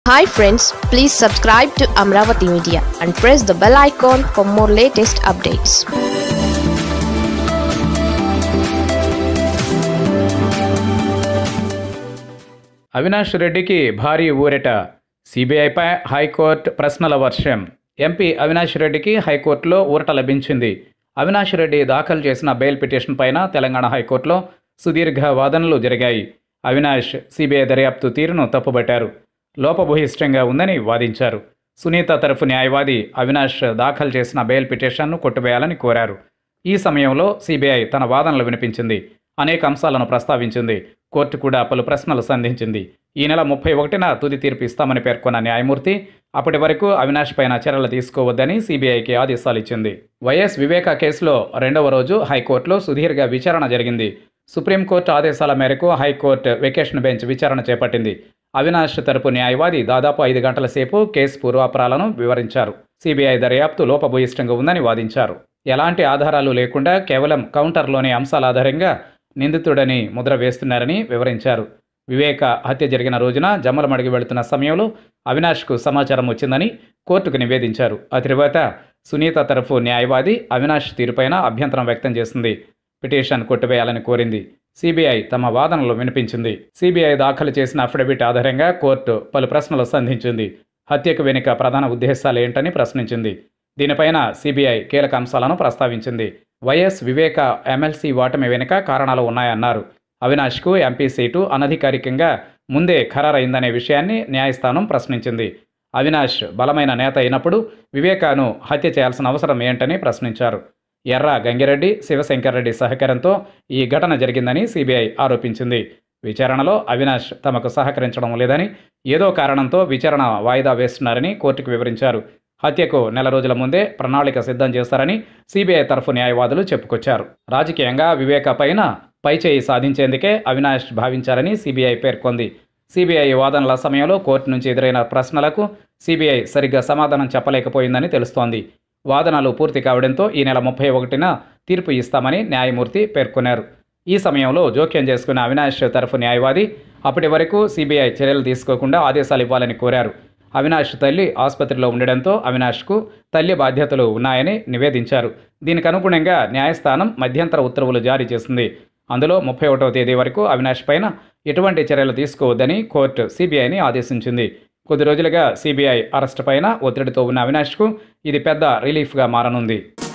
hi friends please subscribe to Amaravati media and press the bell icon for more latest updates Avinash రెడ్డికి భారీ ఊరట సిబిఐపై high court ప్రశ్నల వర్షం MP Avinash రెడ్డికి హైకోర్టులో ఊరట లభించింది అవినాష్ రెడ్డి దాఖలు చేసిన బెయిల్ పిటిషన్ పైన తెలంగాణ హైకోర్టులో సుదీర్ఘ వాదనలు జరిగాయి అవినాష్ సిబిఐ దర్యాప్తు తీరును తప్పుబట్టారు లోపభూయిష్టంగా ఉందని వాదించారు సునీత తరఫు న్యాయవాది అవినాష్ దాఖలు చేసిన బెయిల్ పిటిషన్ను కొట్టివేయాలని కోరారు ఈ సమయంలో సిబిఐ తన వాదనలు వినిపించింది అనేక అంశాలను ప్రస్తావించింది కోర్టు కూడా పలు ప్రశ్నలు సంధించింది ఈ నెల ముప్పై ఒకటిన తుది తీర్పు ఇస్తామని పేర్కొన్న న్యాయమూర్తి అప్పటి వరకు అవినాష్ పైన చర్యలు తీసుకోవద్దని సిబిఐకి ఆదేశాలు ఇచ్చింది వైఎస్ వివేక కేసులో రెండవ రోజు హైకోర్టులో సుదీర్ఘ విచారణ జరిగింది సుప్రీంకోర్టు ఆదేశాల మేరకు హైకోర్టు వెకేషన్ బెంచ్ విచారణ చేపట్టింది అవినాష్ తరపు న్యాయవాది దాదాపు ఐదు గంటల సేపు కేసు పూర్వాపరాలను వివరించారు సిబిఐ దర్యాప్తు లోపభూయిష్టంగా ఉందని వాదించారు ఎలాంటి ఆధారాలు లేకుండా కేవలం కౌంటర్లోని అంశాల ఆధారంగా నిందితుడని ముద్ర వేస్తున్నారని వివరించారు వివేక హత్య జరిగిన రోజున జమ్మలమడిగి వెళుతున్న సమయంలో అవినాష్కు సమాచారం వచ్చిందని కోర్టుకు నివేదించారు ఆ తరువాత సునీత తరఫు న్యాయవాది అవినాష్ తీరుపైన అభ్యంతరం వ్యక్తం చేసింది పిటిషన్ కొట్టివేయాలని కోరింది సిబిఐ తమ వాదనలు వినిపించింది సిబిఐ దాఖలు చేసిన అఫిడవిట్ ఆధారంగా కోర్టు పలు ప్రశ్నలు సంధించింది హత్యకు వెనుక ప్రధాన ఉద్దేశాలు ఏంటని ప్రశ్నించింది దీనిపైన సిబిఐ కీలక అంశాలను ప్రస్తావించింది వైఎస్ వివేక ఎమ్మెల్సీ ఓటమి వెనుక కారణాలు ఉన్నాయన్నారు అవినాష్కు ఎంపీ సీటు అనధికారికంగా ముందే ఖరారైందనే విషయాన్ని న్యాయస్థానం ప్రశ్నించింది అవినాష్ బలమైన నేత అయినప్పుడు వివేకాను హత్య చేయాల్సిన అవసరం ఏంటని ప్రశ్నించారు ఎర్ర గంగిరెడ్డి శివశంకర్రెడ్డి సహకారంతో ఈ ఘటన జరిగిందని సిబిఐ ఆరోపించింది విచారణలో అవినాష్ తమకు సహకరించడం లేదని ఏదో కారణంతో విచారణ వాయిదా వేస్తున్నారని కోర్టుకు వివరించారు హత్యకు నెల రోజుల ముందే ప్రణాళిక సిద్ధం చేస్తారని సిబిఐ తరఫు న్యాయవాదులు చెప్పుకొచ్చారు రాజకీయంగా వివేక పైన పైచేయి సాధించేందుకే అవినాష్ భావించారని సిబిఐ పేర్కొంది సిబిఐ వాదనల సమయంలో కోర్టు నుంచి ఎదురైన ప్రశ్నలకు సిబిఐ సరిగ్గా సమాధానం చెప్పలేకపోయిందని తెలుస్తోంది వాదనలు పూర్తి కావడంతో ఈ నెల ముప్పై ఒకటిన తీర్పు ఇస్తామని న్యాయమూర్తి పేర్కొన్నారు ఈ సమయంలో జోక్యం చేసుకున్న అవినాష్ తరఫు న్యాయవాది అప్పటి వరకు సిబిఐ చర్యలు తీసుకోకుండా ఆదేశాలు ఇవ్వాలని కోరారు అవినాష్ తల్లి ఆసుపత్రిలో ఉండడంతో అవినాష్కు తల్లి బాధ్యతలు ఉన్నాయని నివేదించారు దీనికి అనుగుణంగా న్యాయస్థానం మధ్యంతర ఉత్తర్వులు జారీ చేసింది అందులో ముప్పై ఒకటవ తేదీ వరకు అవినాష్ పైన ఎటువంటి చర్యలు తీసుకోవద్దని కోర్టు సిబిఐని ఆదేశించింది కొద్ది రోజులుగా సిబిఐ అరెస్టు పైన ఒత్తిడితో ఉన్న అవినాష్కు ఇది పెద్ద రిలీఫ్గా మారనుంది